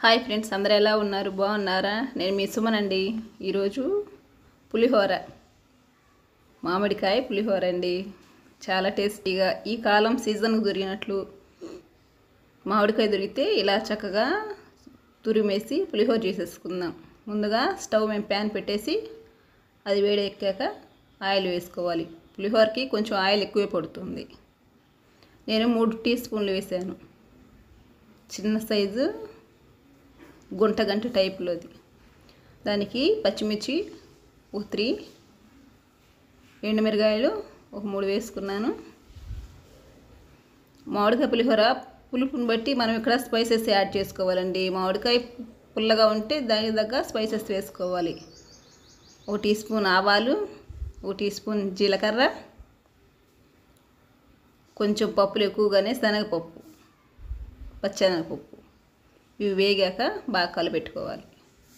hi friends అందరు ఎలా ఉన్నారు బాగున్నారా నేను మీ సుమన్ అండి ఈరోజు పులిహోర మామిడికాయ పులిహోర అండి చాలా టేస్టీగా ఈ కాలం సీజన్కు దొరికినట్లు మామిడికాయ దొరికితే ఇలా చక్కగా తురిమేసి పులిహోర చేసేసుకుందాం ముందుగా స్టవ్ మేము ప్యాన్ పెట్టేసి అది వేడెక్కాక ఆయిల్ వేసుకోవాలి పులిహోరకి కొంచెం ఆయిల్ ఎక్కువే పడుతుంది నేను మూడు టీ స్పూన్లు వేసాను చిన్న సైజు గుంట గంట టైప్లోది దానికి పచ్చిమిర్చి ఒక త్రీ ఎండుమిరగాయలు ఒక మూడు వేసుకున్నాను మామిడికాయ పులిహోర పులుపుని బట్టి మనం ఇక్కడ స్పైసెస్ యాడ్ చేసుకోవాలండి మామిడికాయ పుల్లగా ఉంటే దానికి తగ్గ స్పైసెస్ వేసుకోవాలి ఒక టీ స్పూన్ ఆవాలు ఒక టీ స్పూన్ జీలకర్ర కొంచెం పప్పులు ఎక్కువగానే శనగపప్పు పచ్చెనగపప్పు ఇవి వేగాక బాగా కలపెట్టుకోవాలి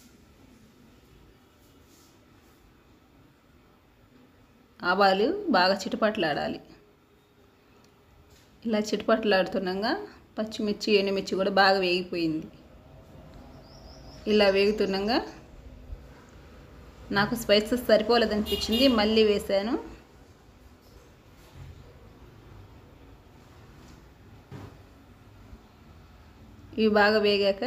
ఆవాలు బాగా చిటపట్లాడాలి ఇలా చిటపట్లాడుతుండగా పచ్చిమిర్చి ఎండుమిర్చి కూడా బాగా వేగిపోయింది ఇలా వేగుతుండగా నాకు స్పైసెస్ సరిపోలేదనిపించింది మళ్ళీ వేసాను ఇవి బాగా వేగాక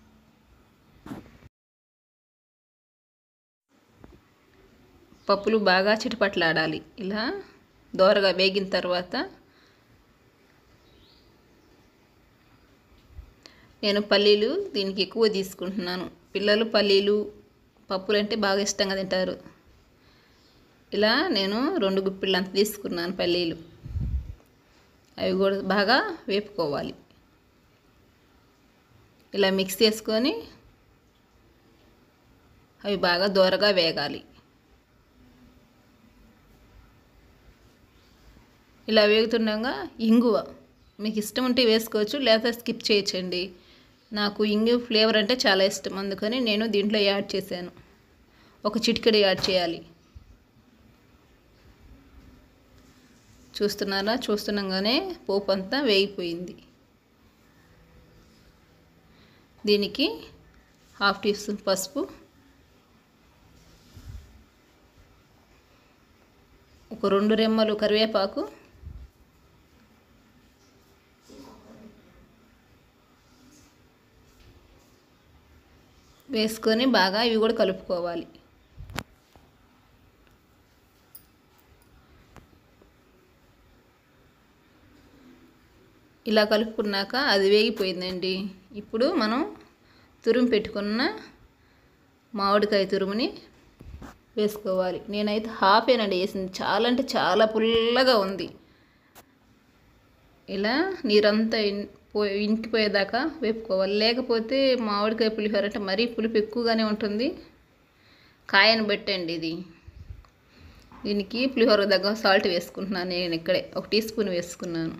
పప్పులు బాగా చిటపట్లాడాలి ఇలా దోరగా వేగిన తర్వాత నేను పల్లీలు దీనికి ఎక్కువ తీసుకుంటున్నాను పిల్లలు పల్లీలు పప్పులు అంటే బాగా ఇష్టంగా తింటారు ఇలా నేను రెండు గుప్పిళ్ళంత తీసుకున్నాను పల్లీలు అవి కూడా బాగా వేపుకోవాలి ఇలా మిక్స్ చేసుకొని అవి బాగా దూరగా వేగాలి ఇలా వేగుతుండగా ఇంగువ మీకు ఇష్టం ఉంటే వేసుకోవచ్చు లేకపోతే స్కిప్ చేయొచ్చండి నాకు ఇంగు ఫ్లేవర్ అంటే చాలా ఇష్టం అందుకని నేను దీంట్లో యాడ్ చేశాను ఒక చిటికెడు యాడ్ చేయాలి చూస్తున్నారా చూస్తుండగానే పోపు అంతా వేగిపోయింది దీనికి హాఫ్ టీ స్పూన్ పసుపు ఒక రెండు రెమ్మలు కరివేపాకు వేసుకొని బాగా ఇవి కూడా కలుపుకోవాలి ఇలా కలుపుకున్నాక అది వేగిపోయిందండి ఇప్పుడు మనం తురుము పెట్టుకున్న మామిడికాయ తురుముని వేసుకోవాలి నేనైతే హాఫ్ ఏనండి వేసింది చాలా అంటే చాలా పుల్లగా ఉంది ఇలా నీరంతా పో ఇంకిపోయేదాకా వేపుకోవాలి లేకపోతే మామిడికాయ పులిహోర అంటే మరీ పులుపు ఎక్కువగానే ఉంటుంది కాయను బట్టండి ఇది దీనికి పులిహోర దగ్గర సాల్ట్ వేసుకుంటున్నాను నేను ఇక్కడే ఒక టీ స్పూన్ వేసుకున్నాను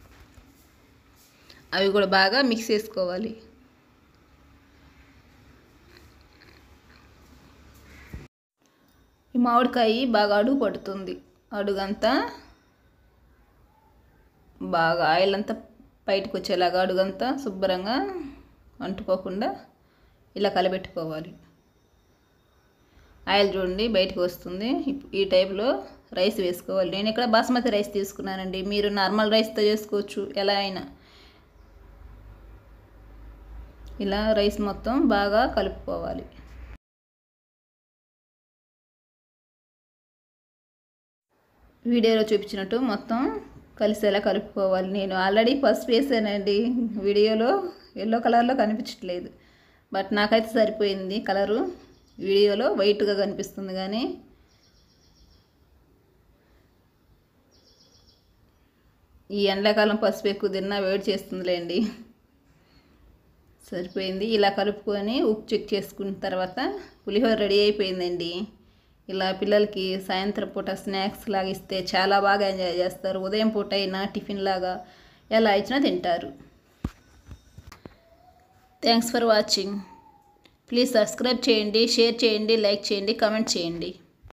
అవి కూడా బాగా మిక్స్ చేసుకోవాలి ఈ మామిడికాయ బాగా అడుగు పడుతుంది అడుగంతా బాగా ఆయిల్ అంతా బయటకు వచ్చేలాగా అడుగంతా శుభ్రంగా అంటుకోకుండా ఇలా కలబెట్టుకోవాలి ఆయిల్ చూడండి బయటకు వస్తుంది ఈ టైప్లో రైస్ వేసుకోవాలి నేను ఇక్కడ బాస్మతి రైస్ తీసుకున్నానండి మీరు నార్మల్ రైస్తో చేసుకోవచ్చు ఎలా అయినా ఇలా రైస్ మొత్తం బాగా కలుపుకోవాలి వీడియోలో చూపించినట్టు మొత్తం కలిసేలా కలుపుకోవాలి నేను ఆల్రెడీ పసుపు వేసానండి వీడియోలో ఎల్లో కలర్లో కనిపించట్లేదు బట్ నాకైతే సరిపోయింది కలరు వీడియోలో వైట్గా కనిపిస్తుంది కానీ ఈ ఎండాకాలం పసుపు ఎక్కువ తిన్నా వేడి చేస్తుందిలేండి సరిపోయింది ఇలా కలుపుకొని ఉప్పు చెక్ చేసుకున్న తర్వాత పులిహోర రెడీ అయిపోయిందండి ఇలా పిల్లలకి సాయంత్రం పూట స్నాక్స్ లాగా ఇస్తే చాలా బాగా ఎంజాయ్ చేస్తారు ఉదయం పూట అయినా టిఫిన్ లాగా ఎలా ఇచ్చినా తింటారు thanks for watching please subscribe చేయండి షేర్ చేయండి లైక్ చేయండి కామెంట్ చేయండి